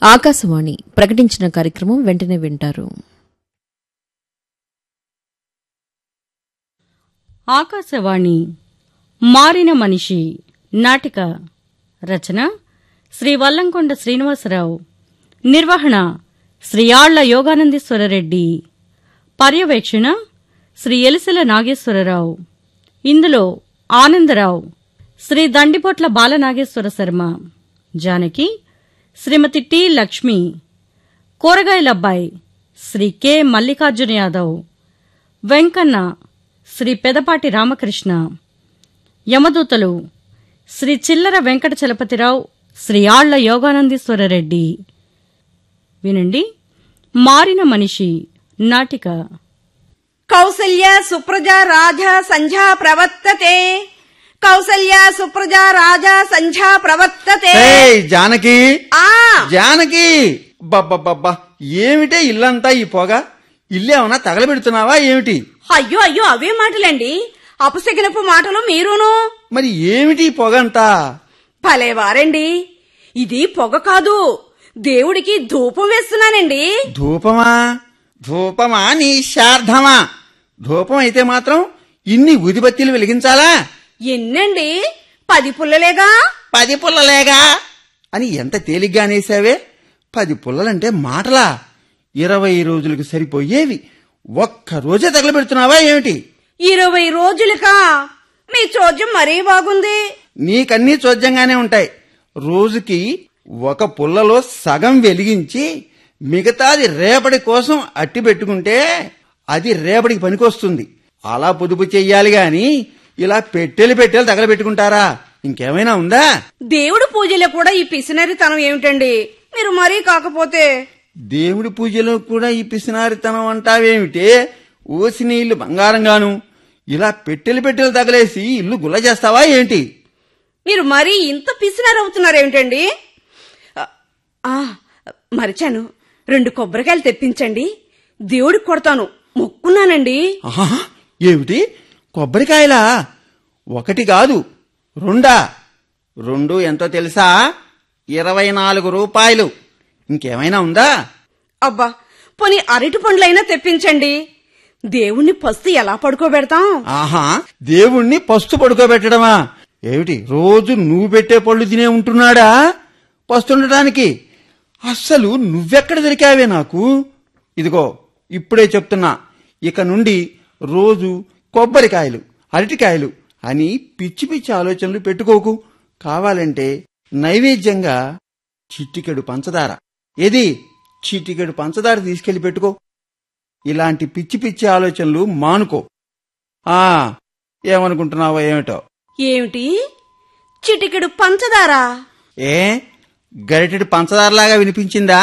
ఆకాశవాణి ప్రకటించిన కార్యక్రమం వెంటనే వింటారు ఆకాశవాణి మారిన మనిషి నాటిక రచన శ్రీ వల్లంకొండ శ్రీనివాసరావు నిర్వహణ శ్రీ ఆళ్ల యోగానందీశ్వరరెడ్డి పర్యవేక్షణ శ్రీ ఎలిసెల నాగేశ్వరరావు ఇందులో ఆనందరావు శ్రీ దండిపోట్ల బాలనాగేశ్వర శర్మ జానకి శ్రీమతి టి లక్ష్మి కూరగాయలబ్బాయి శ్రీ కె మల్లికార్జున యాదవ్ వెంకన్న శ్రీ పెదపాటి రామకృష్ణ యమదూతలు శ్రీ చిల్లర వెంకట చలపతిరావు శ్రీ ఆళ్ల యోగానందీశ్వరరెడ్డి వినండి మారిన మనిషి నాటిక కౌసల్య సుప్రజ రాజా సంధ్యా ప్రవర్తతే కౌసల్య సుప్రజ రాజా సంధ్యా ప్రవర్తతే ఏయ్ జానకి ఆ జానకి బబ్బబ్బబ్బా ఏమిటే ఇల్లంతా ఈ పొగ ఇల్లేమన్నా తగలబెడుతున్నావా ఏమిటి అయ్యో అయ్యో అవే మాటలండి అపశకినపు మాటలు మీరును మరి ఏమిటి ఈ పొగంతా భలేవారండి ఇది పొగ కాదు దేవుడికి ధూపం వేస్తున్నానండి ధూపమా ధూపమా నీ శార్ధమా ధూపం అయితే మాత్రం ఇన్ని ఉదిబత్తీలు వెలిగించాలా ఎన్నండి పది పుల్లలేగా పది పుల్లలేగా అని ఎంత తేలిగ్గా అనేసావే పది పుల్లలంటే మాటలా ఇరవై రోజులకు సరిపోయేవి ఒక్క రోజే తగలబెడుతున్నావా ఏమిటి ఇరవై రోజులకా మీ చోద్యం మరీ బాగుంది నీకన్నీ చోద్యంగానే ఉంటాయి రోజుకి ఒక పుల్లలో సగం వెలిగించి మిగతాది రేపటి కోసం అట్టి పెట్టుకుంటే అది రేపటికి పనికొస్తుంది అలా పొదుపు చెయ్యాలి గాని ఇలా పెట్టెలు పెట్టెలు తగలబెట్టుకుంటారా ఇంకేమైనా ఉందా దేవుడు పూజలో కూడా ఈ పిసినరితనం ఏమిటండి మీరు మరీ కాకపోతే దేవుడి పూజలో కూడా ఈ పిసినారితనం అంటావేమిటే ఓసి నీళ్లు బంగారంగాను ఇలా పెట్టెలు పెట్టెలు తగలేసి ఇల్లు గుల్ల చేస్తావా ఏంటి మీరు మరీ ఇంత పిసినారవుతున్నారేమిటండి ఆ, మరిచాను రెండు కొబ్బరికాయలు తెప్పించండి దేవుడికి కొడతాను మొక్కున్నానండి ఆహా ఏమిటి కొబ్బరికాయలా ఒకటి కాదు రెండా రెండు ఎంతో తెలుసా ఇరవై నాలుగు రూపాయలు ఇంకేమైనా ఉందా అబ్బా పోనీ అరటి పండ్లైనా తెప్పించండి దేవుణ్ణి పస్తు ఎలా పడుకోబెడతాం ఆహా దేవుణ్ణి పస్తు పడుకోబెట్టడమా ఏమిటి రోజు నువ్వు పెట్టే పళ్ళు తినే ఉంటున్నాడా పస్తుండటానికి అస్సలు నువ్వెక్కడ దొరికావే నాకు ఇదిగో ఇప్పుడే చెప్తున్నా ఇక నుండి రోజు కొబ్బరికాయలు అరటికాయలు అని పిచ్చి పిచ్చి ఆలోచనలు పెట్టుకోకు కావాలంటే నైవేద్యంగా చిట్టికెడు పంచదార ఏది చిట్టికెడు పంచదార తీసుకెళ్లి పెట్టుకో ఇలాంటి పిచ్చి పిచ్చి ఆలోచనలు మానుకో ఆ ఏమనుకుంటున్నావో ఏమిటో ఏమిటి చిటికెడు పంచదారా ఏ గరిటెడు పంచదారలాగా వినిపించిందా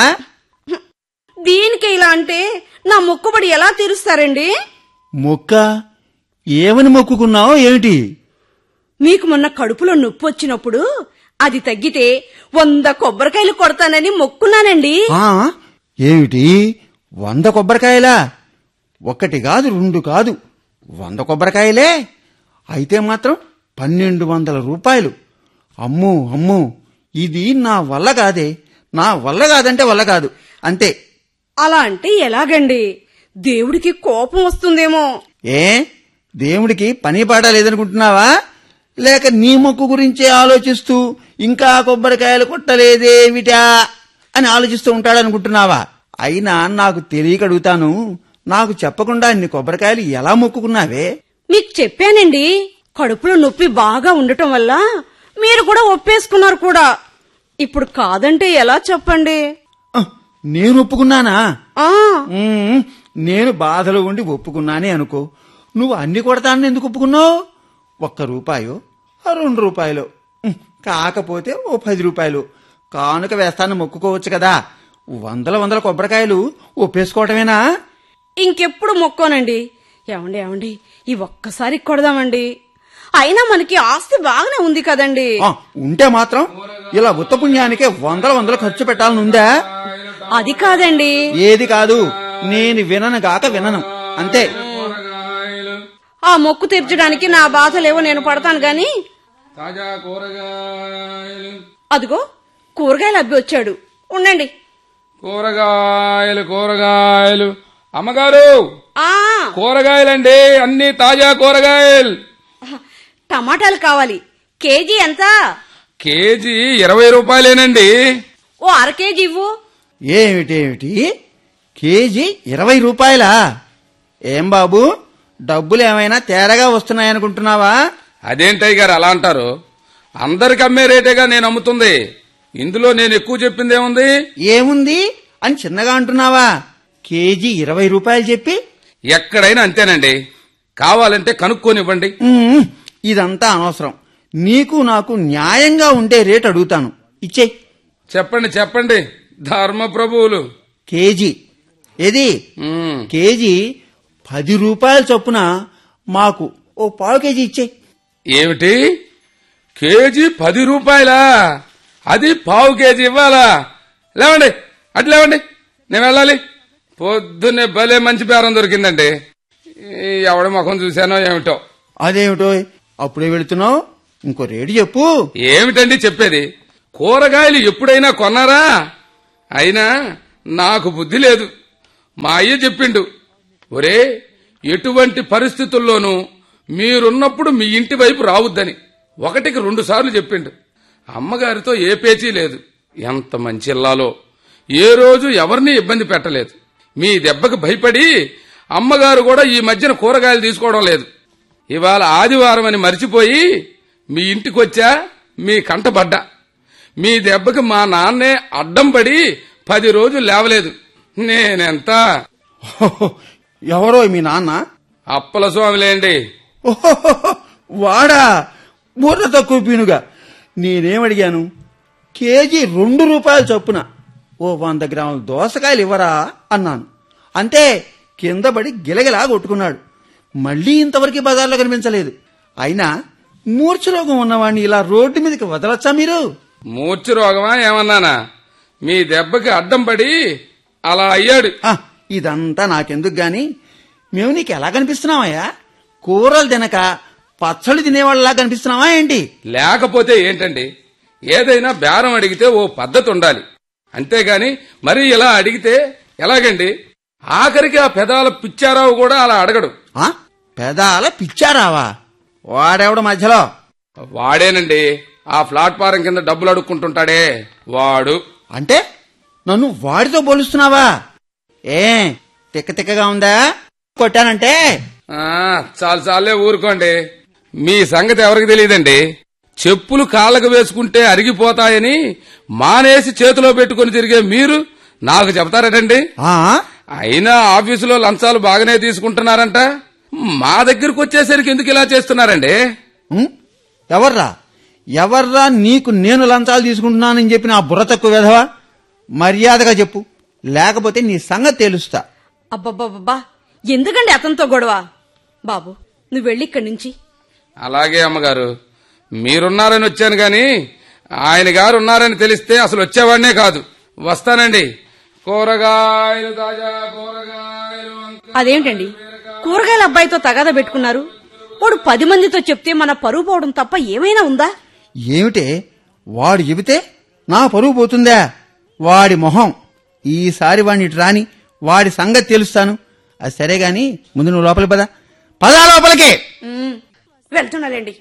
దీనికి ఇలా అంటే నా మొక్కుబడి ఎలా తీరుస్తారండి మొక్క ఏమని మొక్కుకున్నావో ఏమిటి మీకు మొన్న కడుపులో నొప్పి వచ్చినప్పుడు అది తగ్గితే వంద కొబ్బరికాయలు కొడతానని మొక్కున్నానండి ఆ ఏమిటి వంద కొబ్బరికాయలా ఒకటి కాదు రెండు కాదు వంద కొబ్బరికాయలే అయితే మాత్రం పన్నెండు వందల రూపాయలు అమ్ము అమ్ము ఇది నా వల్ల కాదే నా వల్ల కాదంటే వల్ల కాదు అంతే అలా అంటే ఎలాగండి దేవుడికి కోపం వస్తుందేమో ఏ దేవుడికి పని పాట లేదనుకుంటున్నావా లేక నీ మొక్కు గురించే ఆలోచిస్తూ ఇంకా కొబ్బరికాయలు కొట్టలేదేమిటా అని ఆలోచిస్తూ ఉంటాడనుకుంటున్నావా అయినా నాకు తెలియక అడుగుతాను నాకు చెప్పకుండా ఇన్ని కొబ్బరికాయలు ఎలా మొక్కుకున్నావే మీకు చెప్పానండి కడుపులో నొప్పి బాగా ఉండటం వల్ల మీరు కూడా ఒప్పేసుకున్నారు కూడా ఇప్పుడు కాదంటే ఎలా చెప్పండి అహ్, నేను ఒప్పుకున్నానా ఆ ఉమ్, నేను బాధలో ఉండి ఒప్పుకున్నానే అనుకో నువ్వు అన్ని కొడతానని ఎందుకు ఒప్పుకున్నావు ఒక్క రూపాయో ఆ రెండు రూపాయలు ఉమ్, కాకపోతే ఓ పది రూపాయలు కానుక వేస్తాను మొక్కుకోవచ్చు కదా వందల వందల కొబ్బరికాయలు ఒప్పేసుకోవటమేనా ఇంకెప్పుడు మొక్కోనండి ఏమండి ఏమండి ఈ ఒక్కసారి కొడదామండి అయినా మనకి ఆస్తి బాగానే ఉంది కదండి ఆ, ఉంటే మాత్రం ఇలా ఉత్తపుణ్యానికే వందల వందలు ఖర్చు పెట్టాలనుందా అది కాదండి ఏది కాదు నేను వినను గాక వినను అంతే ఆ మొక్కు తీర్చడానికి నా బాధలేవో నేను పడతాను గాని తాజా కూరగాయలు అదిగో కూరగాయలు అబ్బి వచ్చాడు ఉండండి కూరగాయలు కూరగాయలు అమ్మగారు ఆ కూరగాయలండి అన్ని తాజా కూరగాయలు టమాటాలు కావాలి కేజీ ఎంత కేజీ ఇరవై రూపాయలేనండి ఓ అర కేజీ ఇవ్వు ఏమిటేమిటి కేజీ ఇరవై రూపాయలా ఏం బాబు డబ్బులు ఏమైనా తేడాగా వస్తున్నాయనుకుంటున్నావా అదేంటయ్య గారు అలా అంటారు అందరికి అమ్మే రేటేగా నేను అమ్ముతుంది ఇందులో నేను ఎక్కువ చెప్పింది ఏముంది ఏముంది అని చిన్నగా అంటున్నావా కేజీ ఇరవై రూపాయలు చెప్పి ఎక్కడైనా అంతేనండి కావాలంటే కనుక్కోనివ్వండి ఉమ్, ఇదంతా అనవసరం నీకు నాకు న్యాయంగా ఉండే రేట్ అడుగుతాను ఇచ్చే చెప్పండి చెప్పండి ధర్మ ప్రభువులు కేజీ ఏది ఉమ్, కేజీ పది రూపాయల చొప్పున మాకు ఓ పావు కేజీ ఇచ్చే ఏమిటి కేజీ పది రూపాయలా అది పావు కేజీ ఇవ్వాలా లేవండి అటు లేవండి నేను వెళ్ళాలి పొద్దున్నే భలే మంచి బేరం దొరికిందండి ఈ ఎవడ ముఖం చూశానో ఏమిటో అదేమిటో అప్పుడే వెళుతున్నావు ఇంకో రేటు చెప్పు ఏమిటండి చెప్పేది కూరగాయలు ఎప్పుడైనా కొన్నారా అయినా నాకు బుద్ధి లేదు మా అయ్య చెప్పిండు ఒరే ఎటువంటి పరిస్థితుల్లోనూ మీరున్నప్పుడు మీ ఇంటి వైపు రావద్దని ఒకటికి రెండు సార్లు చెప్పిండు అమ్మగారితో ఏ పేచీ లేదు ఎంత మంచి ఇల్లాలో ఏ రోజు ఎవరిని ఇబ్బంది పెట్టలేదు మీ దెబ్బకు భయపడి అమ్మగారు కూడా ఈ మధ్యన కూరగాయలు తీసుకోవడం లేదు ఇవాళ ఆదివారం అని మర్చిపోయి మీ ఇంటికొచ్చా మీ కంటపడ్డా మీ దెబ్బకి మా నాన్నే అడ్డం పడి పది రోజులు లేవలేదు నేనెంత ఓహో, ఎవరో మీ నాన్న అప్పల స్వామిలేండి ఓహోహోహో, వాడా బుర్ర తక్కువ పీనుగా నేనేమడిగాను కేజీ రెండు రూపాయల చొప్పున ఓ వంద గ్రాముల దోసకాయలు ఇవ్వరా అన్నాను అంతే కింద పడి గిలగిలా కొట్టుకున్నాడు మళ్ళీ ఇంతవరకు బజార్లో కనిపించలేదు అయినా మూర్ఛరోగం ఉన్నవాడిని ఇలా రోడ్డు మీదకి వదలచ్చా మీరు మూర్ఛ రోగమా ఏమన్నానా మీ దెబ్బకి అడ్డం పడి అలా అయ్యాడు ఆ, ఇదంతా నాకెందుకు గాని మేము నీకు ఎలా కనిపిస్తున్నావయ్యా కూరలు తినక పచ్చళ్ళు తినేవాళ్ళలా కనిపిస్తున్నావా ఏంటి లేకపోతే ఏంటండి ఏదైనా బేరం అడిగితే ఓ పద్ధతి ఉండాలి అంతేగాని మరి ఇలా అడిగితే ఎలాగండి ఆఖరికి ఆ పెదాల పిచ్చారావు కూడా అలా అడగడు ఆ పెదాల పిచ్చారావా వాడెవడ మధ్యలో వాడేనండి ఆ ప్లాట్ఫారం కింద డబ్బులు అడుక్కుంటుంటాడే వాడు అంటే నన్ను వాడితో పోలుస్తున్నావా ఏ తిక్క తిక్కగా ఉందా కొట్టానంటే ఆ చాలు చాలే ఊరుకోండి మీ సంగతి ఎవరికి తెలియదండి చెప్పులు కాళ్ళకు వేసుకుంటే అరిగిపోతాయని మానేసి చేతిలో పెట్టుకుని తిరిగే మీరు నాకు చెప్తారటండి ఆ అయినా ఆఫీసులో లంచాలు బాగానే తీసుకుంటున్నారంట మా దగ్గరకు వచ్చేసరికి ఎందుకు ఇలా చేస్తున్నారండి ఉం? ఎవర్రా ఎవర్రా నీకు నేను లంచాలు తీసుకుంటున్నానని చెప్పి నా బుర్ర తక్కువ వెధవా మర్యాదగా చెప్పు లేకపోతే నీ సంగతి తెలుస్తా అబ్బబ్బబ్బా ఎందుకండి అతనితో గొడవ బాబు నువ్వు వెళ్ళి ఇక్కడి నుంచి అలాగే అమ్మగారు మీరున్నారని వచ్చాను గాని ఆయన గారు ఉన్నారని తెలిస్తే అసలు వచ్చేవాడినే కాదు వస్తానండి కూరగాయలు తాజా కూరగాయలు వంకాయలు. అదేంటండి కూరగాయల అబ్బాయితో తగాద పెట్టుకున్నారు వాడు పది మందితో చెప్తే మన పరువు పోవడం తప్ప ఏమైనా ఉందా ఏమిటే వాడు చెబితే నా పరువు పోతుందా వాడి మొహం ఈసారి వాడిని ఇటు రాని వాడి సంగతి తెలుస్తాను అది సరే గాని ముందు నువ్వు లోపలికి పద పదా లోపలికి ఉమ్, వెళ్తున్నాలేండి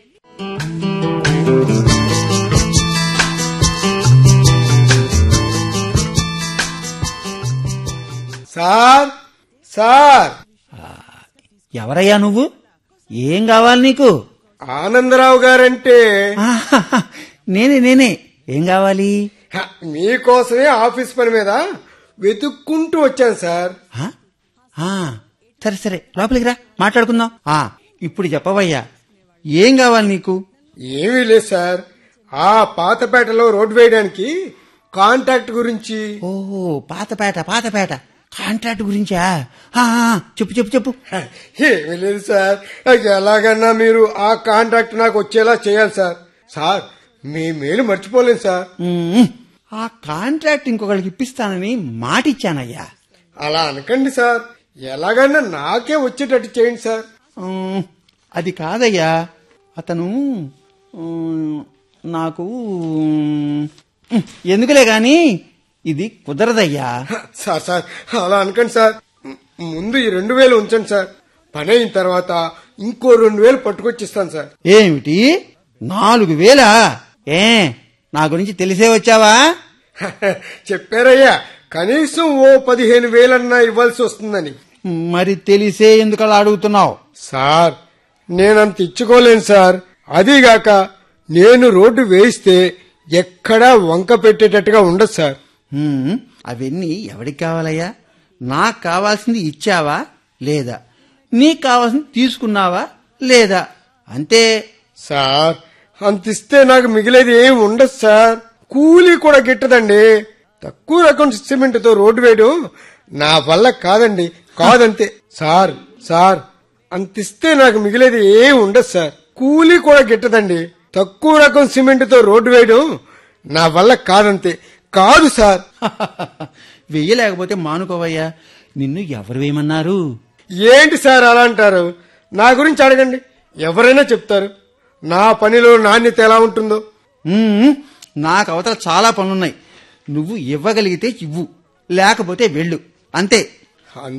సార్ సార్ ఎవరయ్యా నువ్వు ఏం కావాలి నీకు ఆనందరావు గారంటే ఆహాహా, నేనే నేనే ఏం కావాలి హ, మీకోసమే ఆఫీస్ పని మీద వెతుక్కుంటూ వచ్చాను సార్ ఆ? ఆ, సరే సరే లోపలికి రా మాట్లాడుకుందాం ఆ ఇప్పుడు చెప్పవయ్యా ఏం కావాలి నీకు ఏమీ లేదు సార్ ఆ పాతపేటలో రోడ్డు వేయడానికి కాంటాక్ట్ గురించి ఓహో పాతపేట పాతపేట కాంట్రాక్ట్ గురించా ఆ, ఆ, చెప్పు చెప్పు చెప్పు హ, ఏమీ లేదు సార్ ఎలాగన్నా మీరు ఆ కాంట్రాక్ట్ నాకు వచ్చేలా చేయాలి సార్ సార్ మీ మేలు మర్చిపోలేదు సార్ ఉమ్, ఆ కాంట్రాక్ట్ ఇంకొకరికి ఇప్పిస్తానని మాటిచ్చానయ్యా అలా అనకండి సార్ ఎలాగన్నా నాకే వచ్చేటట్టు చేయండి సార్ ఉమ్, అది కాదయ్యా అతను ఉమ్, నాకు ఉమ్, ఎందుకులే గాని ఇది కుదరదయ్యా సార్ సార్ అలా అనకండి సార్ ము- ముందు ఈ రెండు వేలు ఉంచండి సార్ పని అయిన తర్వాత ఇంకో రెండు వేలు పట్టుకొచ్చిస్తాను సార్ ఏమిటి నాలుగు వేలా ఏ నా గురించి తెలిసే వచ్చావా చెప్పారయ్యా కనీసం ఓ పదిహేను వేలన్నా ఇవ్వాల్సి వస్తుందని మరి తెలిసే ఎందుకు అలా అడుగుతున్నావు సార్ నేనంత ఇచ్చుకోలేను సార్ అదీగాక నేను రోడ్డు వేయిస్తే ఎక్కడా వంక పెట్టేటట్టుగా ఉండదు సార్ హ్మ్, అవన్నీ ఎవరికి కావాలయ్యా నాకు కావాల్సింది ఇచ్చావా లేదా నీకు కావాల్సింది తీసుకున్నావా లేదా అంతే సార్ అంత ఇస్తే నాకు మిగిలేది ఏం ఉండదు సార్ కూలీ కూడా గిట్టదండి తక్కువ రకం సిమెంట్ తో రోడ్డు వేయడం నా వల్ల కాదండి కాదంతే సార్ సార్ అంత ఇస్తే నాకు మిగిలేది ఏం ఉండదు సార్ కూలీ కూడా గిట్టదండి తక్కువ రకం సిమెంట్ తో రోడ్డు వేయడం నా వల్ల కాదంతే కాదు సార్ వెయ్యలేకపోతే మానుకోవయ్యా నిన్ను ఎవరు వేయమన్నారు ఏంటి సార్ అలా అంటారు నా గురించి అడగండి ఎవరైనా చెప్తారు నా పనిలో నాణ్యత ఎలా ఉంటుందో హ్మ్, నాకు అవతల చాలా పనులున్నాయి నువ్వు ఇవ్వగలిగితే ఇవ్వు లేకపోతే వెళ్ళు అంతే